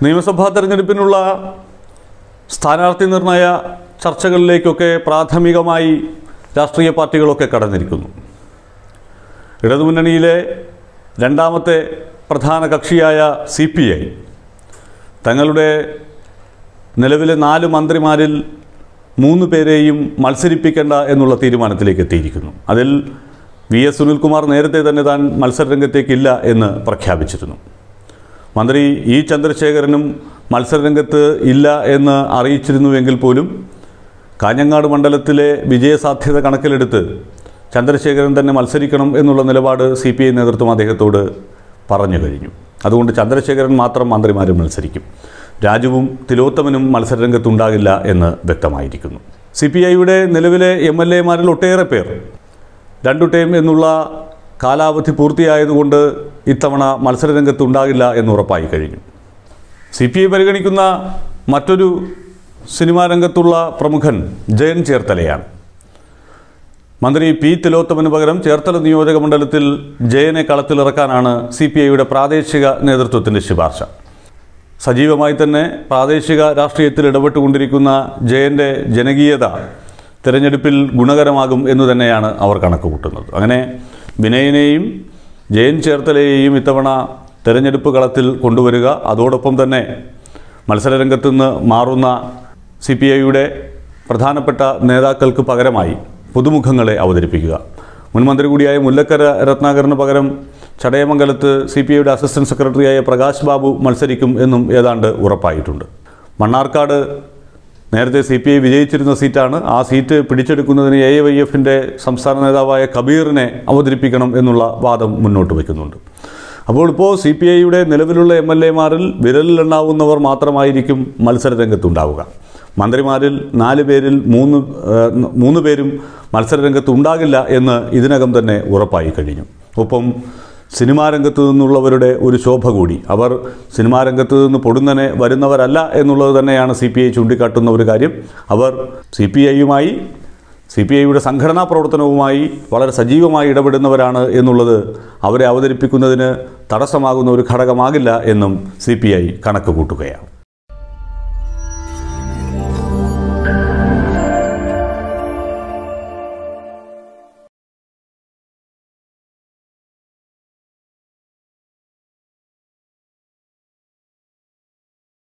നിയമസഭാ തെരഞ്ഞെടുപ്പിനുള്ള സ്ഥാനാർത്ഥി നിർണയ ചർച്ചകളിലേക്കൊക്കെ പ്രാഥമികമായി രാഷ്ട്രീയ പാർട്ടികളൊക്കെ കടന്നിരിക്കുന്നു ഇടതുമുന്നണിയിലെ രണ്ടാമത്തെ പ്രധാന കക്ഷിയായ സി പി ഐ തങ്ങളുടെ നിലവിലെ നാല് മന്ത്രിമാരിൽ മൂന്ന് പേരെയും മത്സരിപ്പിക്കേണ്ട എന്നുള്ള തീരുമാനത്തിലേക്ക് എത്തിയിരിക്കുന്നു അതിൽ വി എസ് സുനിൽകുമാർ നേരത്തെ തന്നെ താൻ മത്സരരംഗത്തേക്കില്ല എന്ന് പ്രഖ്യാപിച്ചിരുന്നു മന്ത്രി ഇ ചന്ദ്രശേഖരനും മത്സരരംഗത്ത് ഇല്ല എന്ന് അറിയിച്ചിരുന്നുവെങ്കിൽ പോലും കാഞ്ഞങ്ങാട് മണ്ഡലത്തിലെ വിജയസാധ്യത കണക്കിലെടുത്ത് ചന്ദ്രശേഖരൻ തന്നെ മത്സരിക്കണം എന്നുള്ള നിലപാട് സി പി ഐ നേതൃത്വം അദ്ദേഹത്തോട് പറഞ്ഞു കഴിഞ്ഞു അതുകൊണ്ട് ചന്ദ്രശേഖരൻ മാത്രം മന്ത്രിമാരും മത്സരിക്കും രാജുവും തിലോത്തമനും മത്സരരംഗത്തുണ്ടാകില്ല എന്ന് വ്യക്തമായിരിക്കുന്നു സി പി ഐയുടെ നിലവിലെ എം എൽ എമാരിൽ ഒട്ടേറെ പേർ രണ്ടു ടൈം എന്നുള്ള കാലാവധി പൂർത്തിയായതുകൊണ്ട് ഇത്തവണ മത്സരരംഗത്തുണ്ടാകില്ല എന്നുറപ്പായി കഴിഞ്ഞു സി പി ഐ പരിഗണിക്കുന്ന മറ്റൊരു സിനിമാ രംഗത്തുള്ള പ്രമുഖൻ ജയൻ ചേർത്തലയാണ് മന്ത്രി പി തിലോത്തമന് പകരം ചേർത്തല നിയോജക മണ്ഡലത്തിൽ ജയനെ കളത്തിലിറക്കാനാണ് സി പി ഐയുടെ പ്രാദേശിക നേതൃത്വത്തിൻ്റെ ശുപാർശ സജീവമായി തന്നെ പ്രാദേശിക രാഷ്ട്രീയത്തിൽ ഇടപെട്ടുകൊണ്ടിരിക്കുന്ന ജയൻ്റെ ജനകീയത തിരഞ്ഞെടുപ്പിൽ ഗുണകരമാകും എന്ന് തന്നെയാണ് അവർ കണക്ക് കൂട്ടുന്നത് അങ്ങനെ വിനയനെയും ജയൻ ചേർത്തലയെയും ഇത്തവണ തിരഞ്ഞെടുപ്പ് കളത്തിൽ കൊണ്ടുവരിക അതോടൊപ്പം തന്നെ മത്സരരംഗത്തു നിന്ന് മാറുന്ന സി പി ഐയുടെ പ്രധാനപ്പെട്ട നേതാക്കൾക്ക് പകരമായി പുതുമുഖങ്ങളെ അവതരിപ്പിക്കുക മുൻ മന്ത്രി കൂടിയായ മുല്ലക്കര രത്നാകരന് പകരം ചടയമംഗലത്ത് സി പി ഐയുടെ അസിസ്റ്റന്റ് സെക്രട്ടറിയായ പ്രകാശ് ബാബു മത്സരിക്കും എന്നും ഏതാണ്ട് ഉറപ്പായിട്ടുണ്ട് മണ്ണാർക്കാട് നേരത്തെ സി പി ഐ വിജയിച്ചിരുന്ന സീറ്റാണ് ആ സീറ്റ് പിടിച്ചെടുക്കുന്നതിന് എ വൈ എഫിൻ്റെ സംസ്ഥാന നേതാവായ കബീറിനെ അവതരിപ്പിക്കണം എന്നുള്ള വാദം മുന്നോട്ട് വയ്ക്കുന്നുണ്ട് അപ്പോൾ ഇപ്പോൾ സി പി ഐയുടെ നിലവിലുള്ള എം എൽ എമാരിൽ വിരലിലെണ്ണാവുന്നവർ മാത്രമായിരിക്കും മത്സരരംഗത്തുണ്ടാവുക മന്ത്രിമാരിൽ നാല് പേരിൽ മൂന്ന് ഏഹ്, മൂന്ന് പേരും മത്സരരംഗത്ത് ഉണ്ടാകില്ല എന്ന് ഇതിനകം തന്നെ ഉറപ്പായി കഴിഞ്ഞു ഒപ്പം സിനിമാ രംഗത്ത് നിന്നുള്ളവരുടെ ഒരു ശോഭ കൂടി അവർ സിനിമാ രംഗത്ത് നിന്ന് പൊടുന്നനെ വരുന്നവരല്ല എന്നുള്ളത് തന്നെയാണ് സി പി ഐ ചൂണ്ടിക്കാട്ടുന്ന ഒരു കാര്യം അവർ സി പി ഐയുമായി സി പി ഐയുടെ സംഘടനാ പ്രവർത്തനവുമായി വളരെ സജീവമായി ഇടപെടുന്നവരാണ് എന്നുള്ളത് അവരെ അവതരിപ്പിക്കുന്നതിന് തടസ്സമാകുന്ന ഒരു ഘടകമാകില്ല എന്നും സി പി ഐ കണക്ക് കൂട്ടുകയാണ്